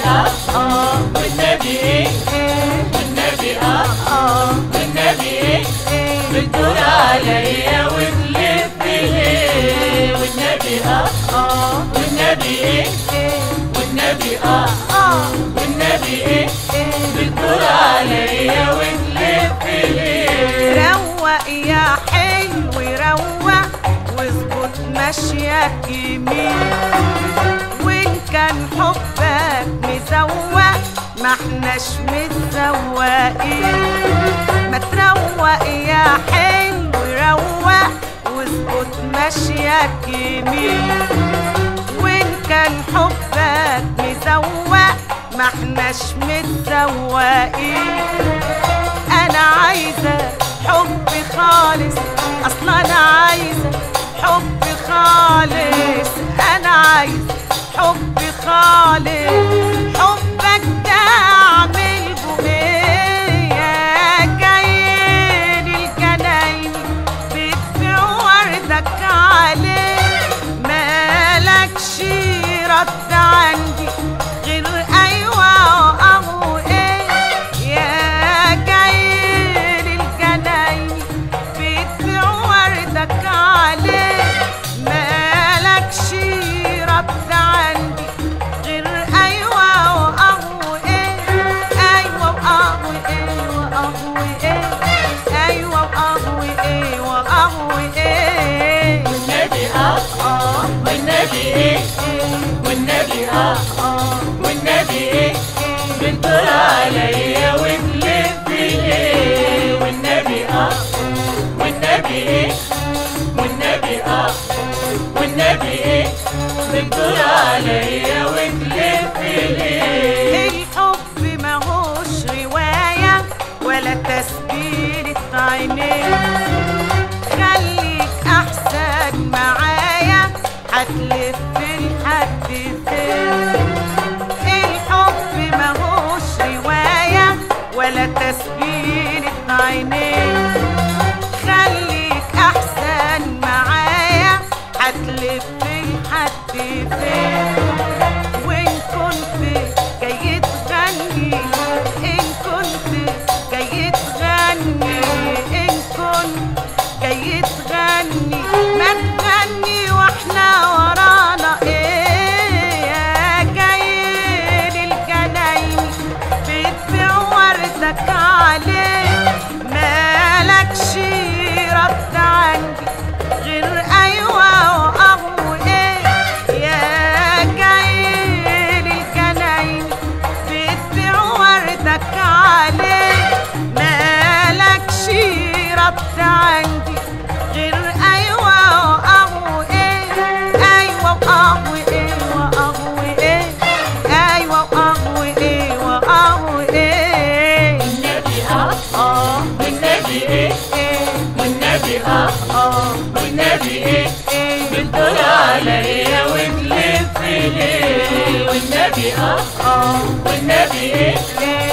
اه اه والنبي ايه والنبي اه اه والنبي ايه بتدور عليا وتلف ليه والنبي اه اه والنبي ايه والنبي اه اه والنبي ايه بتدور عليا وتلف ليه روق يا حلو روق واظبط مشيك يمين وان كان حبك مزوق ما احناش متزوقين ما تروق يا حلو روق واظبط مشيك يمين وان كان حبك مزوق ما احناش متزوقين انا عايزه حب خالص اصلا انا عايزه حب خالص انا عايزه حب خالص حبك ده اعمل بوهيه جايين الجناين بتبيع وردك عليه مالكش رد عندي غير ايوه او ايه يا جايين الجناين بتبيع وردك عليه مالكش رد عندي غير ايوه او ايه ايوه او ايه واو ايه ايوه او ايه واو ايه والنبي اه اه والنبي ايه والنبي اه اه والنبي ايه بتدور عليا وتلف ليه والنبي اه والنبي ايه والنبي اه والنبي ايه بتدور عليا وتلف ليه الحب ماهوش رواية ولا تسجيل عينين خليك أحسن معايا هتلف لحد فين الحب ماهوش رواية ولا تسجيل عينين خليك أحسن معايا هتلف لحد فين وإن كنت جاي تغني إن كنت جاي تغني إن كنت جاي تغني ما تغني واحنا ورانا إيه يا جاي للجناين بتبيع وردك عليه مالكش رد عندي غير ايوه واهو ايه يا جاي للجناين بتبيع وردك عليه مالكش رد عندي غير ايوه واهو ايه ايوه واهو ايه واهو ايه ايوه واهو ايه واهو ايه والنبي اه اه والنبي ايه والنبي اه اه والنبي ايه بتدور عليا وتلف ليه والنبي اه اه والنبي ايه